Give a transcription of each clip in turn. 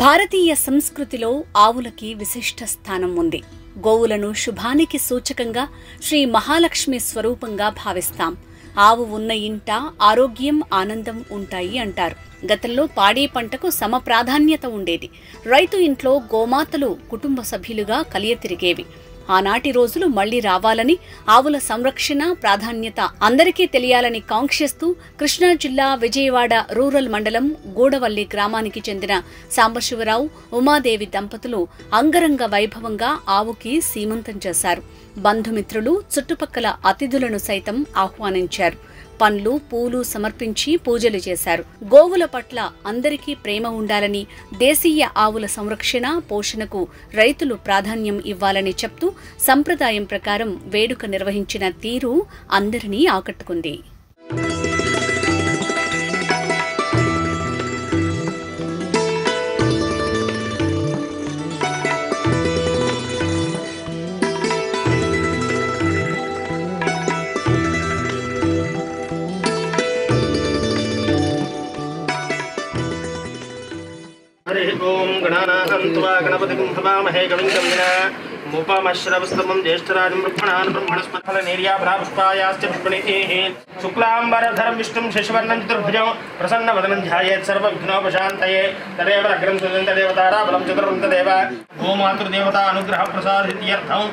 భారతీయ సంస్కృతిలో ఆవులకి విశిష్ట స్థానం ఉంది గోవులను శుభానికి సూచకంగా శ్రీ మహాలక్ష్మి స్వరూపంగా భావిస్తాం ఆవు ఉన్న ఇంట ఆరోగ్యం ఆనందం ఉంటాయి అంటారు గతంలో పాడి పంటకు సమ ప్రాధాన్యత ఉండేది రైతు ఇంట్లో గోమాతలు కుటుంబ సభ్యులుగా కలియతిరిగేవి ఆనాటి రోజులు మళ్లీ రావాలని ఆవుల సంరక్షణ ప్రాధాన్యత అందరికీ తెలియాలని కాంక్షిస్తూ కృష్ణా జిల్లా విజయవాడ రూరల్ మండలం గూడవల్లి గ్రామానికి చెందిన సాంబశివరావు ఉమాదేవి దంపతులు అంగరంగ వైభవంగా ఆవుకి సీమంతం చేశారు బంధుమిత్రులు చుట్టుపక్కల అతిథులను సైతం ఆహ్వానించారు పండ్లు పూలు సమర్పించి పూజలు చేశారు గోవుల పట్ల అందరికీ ప్రేమ ఉండాలని దేశీయ ఆవుల సంరక్షణ పోషణకు రైతులు ప్రాధాన్యం ఇవ్వాలని చెప్తూ సంప్రదాయం ప్రకారం వేడుక నిర్వహించిన తీరు అందరినీ ఆకట్టుకుంది हरि ओम गणानाहं त्वा गणपतिं हवामहे कविं कविना मुपमश्रवस्तमं ज्येष्ठराजं ब्रह्मणान् ब्रह्मणस्पत्फलनेर्याभ्रापुष्पायाश्च पुष्पणेः शुक्लाम्बरधरं विष्णुं शशिवर्णं चतुर्भुजं प्रसन्नवदनं ध्यायेत् सर्वविघ्नोपशान्तये तदेव अग्रं सुदं तदेव ताराबलं चतुर्वं तदेव गोमातृदेवता अनुग्रहप्रसादित्यर्थम्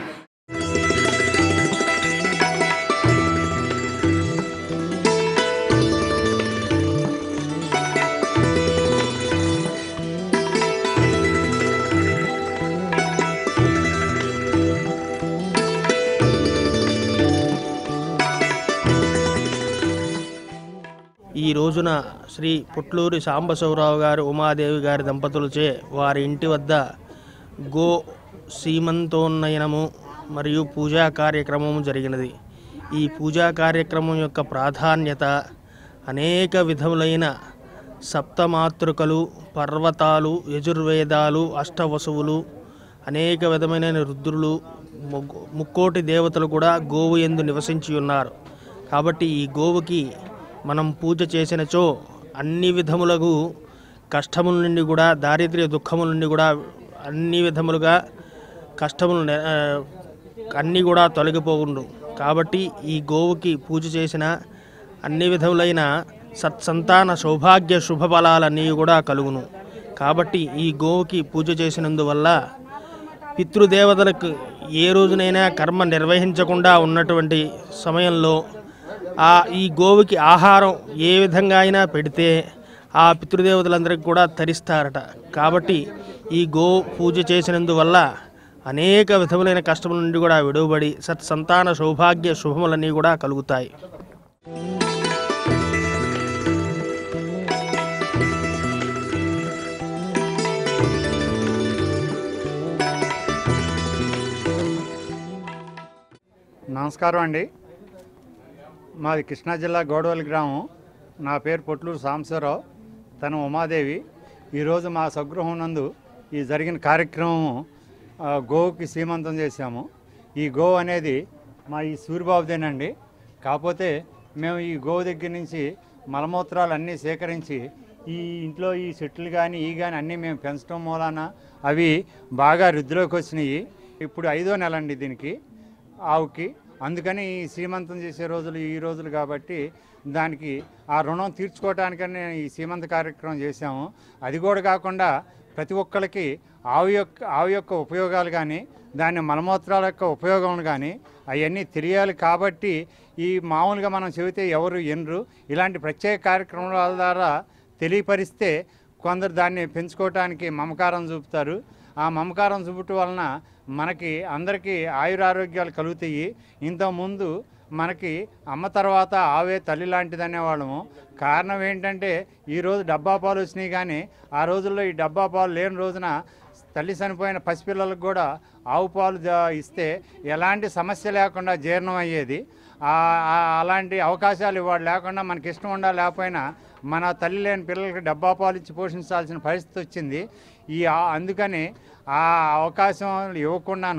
ఈ రోజున శ్రీ పుట్లూరి సాంబశివరావు గారు ఉమాదేవి గారి దంపతులచే వారి ఇంటి వద్ద గో సీమంతోన్నయనము మరియు పూజా కార్యక్రమము జరిగినది ఈ పూజా కార్యక్రమం యొక్క ప్రాధాన్యత అనేక విధములైన సప్తమాతృకలు పర్వతాలు యజుర్వేదాలు అష్టవసువులు అనేక విధమైన రుద్రులు ముగ్గు- ముక్కోటి దేవతలు కూడా గోవు ఎందు నివసించి ఉన్నారు కాబట్టి ఈ గోవుకి మనం పూజ చేసినచో అన్ని విధములకు కష్టముల నుండి కూడా దారిద్ర్య దుఃఖముల నుండి కూడా అన్ని విధములుగా కష్టములు నె- ఆ, అన్నీ కూడా తొలగిపోకుండు కాబట్టి ఈ గోవుకి పూజ చేసిన అన్ని విధములైన సత్సంతాన సౌభాగ్య శుభఫలాలన్నీ కూడా కలుగును కాబట్టి ఈ గోవుకి పూజ చేసినందువల్ల పితృదేవతలకు ఏ రోజునైనా కర్మ నిర్వహించకుండా ఉన్నటువంటి సమయంలో ఆ ఈ గోవుకి ఆహారం ఏ విధంగా అయినా పెడితే ఆ పితృదేవతలందరికీ కూడా తరిస్తారట కాబట్టి ఈ గో పూజ చేసినందువల్ల అనేక విధములైన కష్టముల నుండి కూడా విడువబడి సత్సంతాన సౌభాగ్య శుభములన్నీ కూడా కలుగుతాయి నమస్కారం అండి మాది కృష్ణా జిల్లా గోడవల్లి గ్రామం నా పేరు పొట్లూరు సాంబశివరావు తన ఉమాదేవి ఈరోజు మా స్వగృహం నందు ఈ జరిగిన కార్యక్రమం ఆ, గోవుకి సీమంతం చేశాము ఈ గోవు అనేది మా ఈ సూర్యబాబుదేనండి కాకపోతే మేము ఈ గోవు దగ్గర నుంచి మలమూత్రాలు అన్నీ సేకరించి ఈ ఇంట్లో ఈ చెట్లు కానీ ఈ కానీ అన్నీ మేము పెంచడం మూలాన అవి బాగా వృద్ధిలోకి వచ్చినాయి ఇప్పుడు ఐదో నెల అండి దీనికి ఆవుకి అందుకని ఈ సీమంతం చేసే రోజులు ఈ రోజులు కాబట్టి దానికి ఆ రుణం తీర్చుకోవడానికని ఈ సీమంత కార్యక్రమం చేశాము అది కూడా కాకుండా ప్రతి ఒక్కరికి ఆవు యొక్క ఆవు యొక్క ఉపయోగాలు కానీ దాని మలమూత్రాల యొక్క ఉపయోగం కానీ అవన్నీ తెలియాలి కాబట్టి ఈ మామూలుగా మనం చెబితే ఎవరు ఎనరు ఇలాంటి ప్రత్యేక కార్యక్రమాల ద్వారా తెలియపరిస్తే కొందరు దాన్ని పెంచుకోవటానికి మమకారం చూపుతారు ఆ మమకారం చూపటం వలన మనకి అందరికీ ఆయురారోగ్యాలు కలుగుతాయి ఇంతకుముందు మనకి అమ్మ తర్వాత ఆవే తల్లి లాంటిది అనేవాళ్ళము కారణం ఏంటంటే ఈరోజు డబ్బా పాలు వచ్చినాయి కానీ ఆ రోజుల్లో ఈ డబ్బా పాలు లేని రోజున తల్లి చనిపోయిన పసిపిల్లలకు కూడా ఆవు పాలు జ- ఇస్తే ఎలాంటి సమస్య లేకుండా జీర్ణం అయ్యేది ఆ- ఆ- అలాంటి అవకాశాలు ఇవాడు లేకుండా మనకి ఇష్టం ఉండా లేకపోయినా మన తల్లి లేని పిల్లలకి డబ్బా పాలు ఇచ్చి పోషించాల్సిన పరిస్థితి వచ్చింది ఈ ఆ- అందుకని ఆ అవకాశం ఇవ్వకుండాను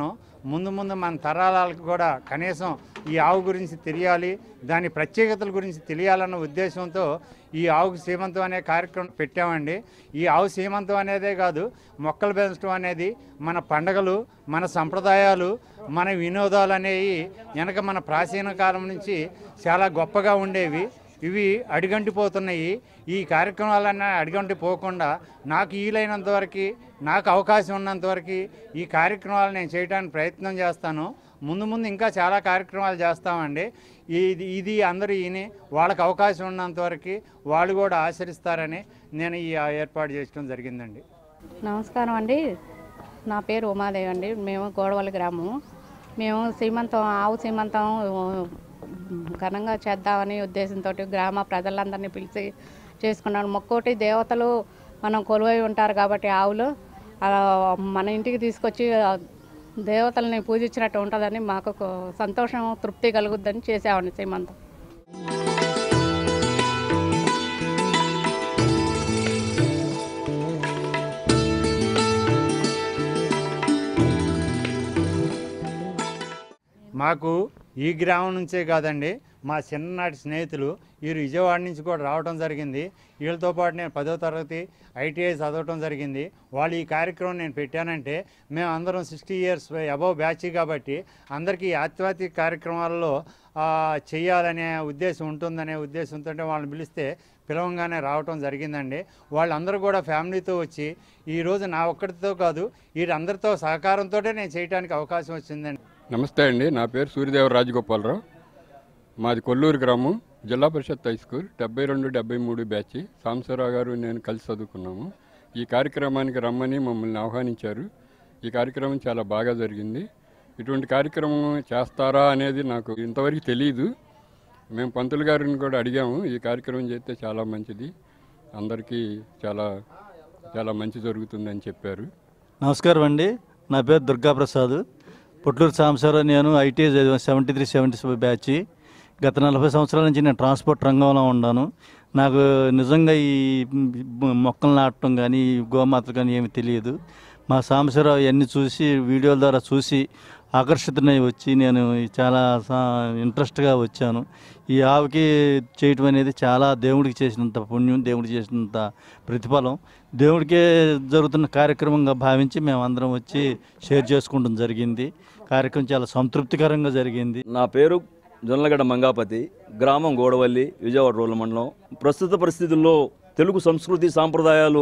ముందు ముందు మన తరాలకు కూడా కనీసం ఈ ఆవు గురించి తెలియాలి దాని ప్రత్యేకతల గురించి తెలియాలన్న ఉద్దేశంతో ఈ ఆవుకు సీమంతం అనే కార్యక్రమం పెట్టామండి ఈ ఆవు సీమంతం అనేదే కాదు మొక్కలు పెంచడం అనేది మన పండగలు మన సంప్రదాయాలు మన వినోదాలు అనేవి వెనక మన ప్రాచీన కాలం నుంచి చాలా గొప్పగా ఉండేవి ఇవి అడిగంటిపోతున్నాయి ఈ కార్యక్రమాలన్నీ అడిగంటి పోకుండా నాకు వీలైనంత వరకు నాకు అవకాశం ఉన్నంత వరకు ఈ కార్యక్రమాలు నేను చేయడానికి ప్రయత్నం చేస్తాను ముందు ముందు ఇంకా చాలా కార్యక్రమాలు చేస్తామండి ఇది ఇది అందరూ ఈయన వాళ్ళకి అవకాశం ఉన్నంత వరకు వాళ్ళు కూడా ఆచరిస్తారని నేను ఈ ఏర్పాటు చేయడం జరిగిందండి నమస్కారం అండి నా పేరు ఉమాదేవి అండి మేము గోడవల్లి గ్రామం మేము సీమంతం ఆవు సీమంతం ఘనంగా చేద్దామని ఉద్దేశంతో గ్రామ ప్రజలందరినీ పిలిచి చేసుకున్నాను మొక్కోటి దేవతలు మనం కొలువై ఉంటారు కాబట్టి ఆవులు అలా మన ఇంటికి తీసుకొచ్చి ఆ దేవతల్ని పూజించినట్టు ఉంటుందని మాకు ఒక సంతోషం తృప్తి కలుగుద్దని చేసామండి సీమంతం మాకు ఈ గ్రామం నుంచే కాదండి మా చిన్ననాటి స్నేహితులు వీరు విజయవాడ నుంచి కూడా రావడం జరిగింది వీళ్ళతో పాటు నేను పదో తరగతి ఐటీఐ చదవటం జరిగింది వాళ్ళు ఈ కార్యక్రమం నేను పెట్టానంటే మేము అందరం సిక్స్టీ ఇయర్స్ అబవ్ బ్యాచ్ కాబట్టి అందరికీ ఈ ఆధ్యాత్మిక కార్యక్రమాల్లో ఆ, చేయాలనే ఉద్దేశం ఉంటుందనే ఉద్దేశంతో వాళ్ళని పిలిస్తే పిలవంగానే రావటం జరిగిందండి వాళ్ళందరూ కూడా ఫ్యామిలీతో వచ్చి ఈరోజు నా ఒక్కడితో కాదు వీరందరితో సహకారంతో నేను చేయడానికి అవకాశం వచ్చిందండి నమస్తే అండి నా పేరు సూర్యదేవ రాజగోపాలరావు మాది కొల్లూరు గ్రామం జిల్లా పరిషత్ హై స్కూల్ డెబ్బై రెండు డెబ్బై మూడు బ్యాచ్ సాంబశివరావు గారు నేను కలిసి చదువుకున్నాము ఈ కార్యక్రమానికి రమ్మని మమ్మల్ని ఆహ్వానించారు ఈ కార్యక్రమం చాలా బాగా జరిగింది ఇటువంటి కార్యక్రమం చేస్తారా అనేది నాకు ఇంతవరకు తెలియదు మేము పంతులు గారిని కూడా అడిగాము ఈ కార్యక్రమం చేస్తే చాలా మంచిది అందరికీ చాలా చాలా మంచి జరుగుతుందని చెప్పారు నమస్కారం అండి నా పేరు దుర్గాప్రసాద్ పుట్లూరు సాంబశివరావు నేను ఐటీ చదివాను seventy three seventy seven batch గత నలభై సంవత్సరాల నుంచి నేను ట్రాన్స్పోర్ట్ రంగంలో ఉన్నాను నాకు నిజంగా ఈ మొక్కలు నాటడం కానీ ఈ గోమాతలు కానీ ఏమి తెలియదు మా సాంబశివరావు ఇవన్నీ చూసి వీడియోల ద్వారా చూసి ఆకర్షితునై వచ్చి నేను చాలా సా- ఇంట్రెస్ట్గా వచ్చాను ఈ ఆవుకి చేయటం అనేది చాలా దేవుడికి చేసినంత పుణ్యం దేవుడికి చేసినంత ప్రతిఫలం దేవుడికే జరుగుతున్న కార్యక్రమంగా భావించి మేము అందరం వచ్చి షేర్ చేసుకోవడం జరిగింది కార్యక్రమం చాలా సంతృప్తికరంగా జరిగింది నా పేరు జొన్నలగడ్డ మంగాపతి గ్రామం గోడవల్లి విజయవాడ రోడ్ల మండలం ప్రస్తుత పరిస్థితుల్లో తెలుగు సంస్కృతి సాంప్రదాయాలు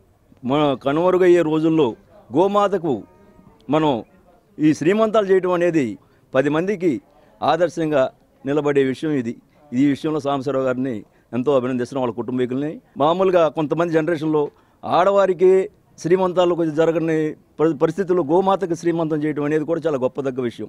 మన కనుమరుగయ్యే రోజుల్లో గోమాతకు మనం ఈ శ్రీమంతాలు చేయటం అనేది పది మందికి ఆదర్శంగా నిలబడే విషయం ఇది ఈ విషయంలో సాంబశివరావు గారిని ఎంతో అభినందిస్తున్నాం వాళ్ళ కుటుంబీకుల్ని మామూలుగా కొంతమంది జనరేషన్లో ఆడవారికి శ్రీమంతాలు కొంచెం జరగని పరి- పరిస్థితుల్లో గోమాతకు శ్రీమంతం చేయడం అనేది కూడా చాలా గొప్పదగ్గ విషయం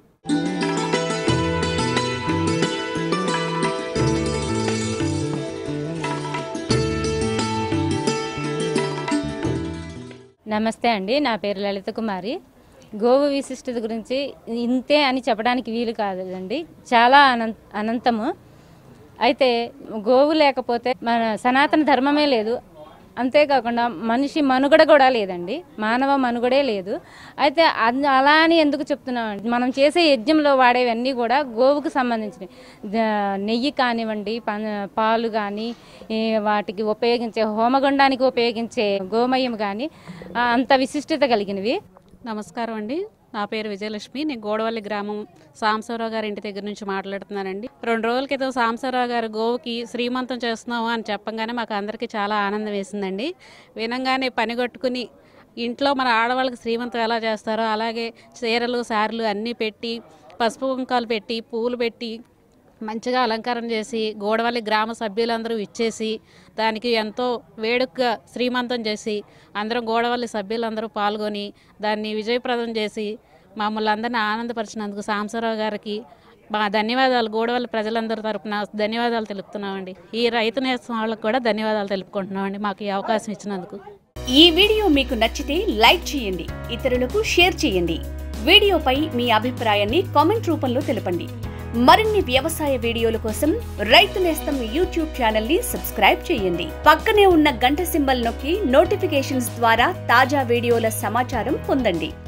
నమస్తే అండి నా పేరు లలిత కుమారి గోవు విశిష్టత గురించి ఇంతే అని చెప్పడానికి వీలు కాదండి చాలా అనంత అనంతము అయితే గోవు లేకపోతే మన సనాతన ధర్మమే లేదు అంతేకాకుండా మనిషి మనుగడ కూడా లేదండి మానవ మనుగడే లేదు అయితే అన్- అలా అని ఎందుకు చెప్తున్నాం మనం చేసే యజ్ఞంలో వాడేవన్నీ కూడా గోవుకు సంబంధించినవి ద- నెయ్యి కానివ్వండి పన- పాలు కానీ ఈ వాటికి ఉపయోగించే హోమగుండానికి ఉపయోగించే గోమయం కానీ ఆ, అంత విశిష్టత కలిగినవి నమస్కారం అండి నా పేరు విజయలక్ష్మి నేను గోడవల్లి గ్రామం సాంబశివరావు గారి ఇంటి దగ్గర నుంచి మాట్లాడుతున్నానండి రెండు రోజుల క్రితం సాంబశివరావు గారు గోవుకి శ్రీమంతం చేస్తున్నాము అని చెప్పంగానే మాకు అందరికీ చాలా ఆనందం వేసిందండి వినంగానే పని కొట్టుకుని ఇంట్లో మన ఆడవాళ్ళకి శ్రీమంతం ఎలా చేస్తారో అలాగే చీరలు సారెలు అన్నీ పెట్టి పసుపు కుంకాలు పెట్టి పూలు పెట్టి మంచిగా అలంకారం చేసి గోడవల్లి గ్రామ సభ్యులందరూ ఇచ్చేసి దానికి ఎంతో వేడుకగా శ్రీమంతం చేసి అందరం గోడవల్లి సభ్యులందరూ పాల్గొని దాన్ని విజయప్రదం చేసి మమ్మల్ని అందరిని ఆనందపరిచినందుకు సాంబశివరావు గారికి మా ధన్యవాదాలు గోడవల్లి ప్రజలందరి తరపున ధన్యవాదాలు తెలుపుతున్నామండి ఈ రైతు నేస్తం వాళ్ళకు కూడా ధన్యవాదాలు తెలుపుకుంటున్నామండి మాకు ఈ అవకాశం ఇచ్చినందుకు ఈ వీడియో మీకు నచ్చితే లైక్ చేయండి ఇతరులకు షేర్ చేయండి వీడియోపై మీ అభిప్రాయాన్ని కామెంట్ రూపంలో తెలపండి మరిన్ని వ్యవసాయ వీడియోల కోసం రైతు నేస్తం యూట్యూబ్ ఛానల్ ని సబ్స్క్రైబ్ చేయండి పక్కనే ఉన్న గంట సింబల్ నొక్కి నోటిఫికేషన్స్ ద్వారా తాజా వీడియోల సమాచారం పొందండి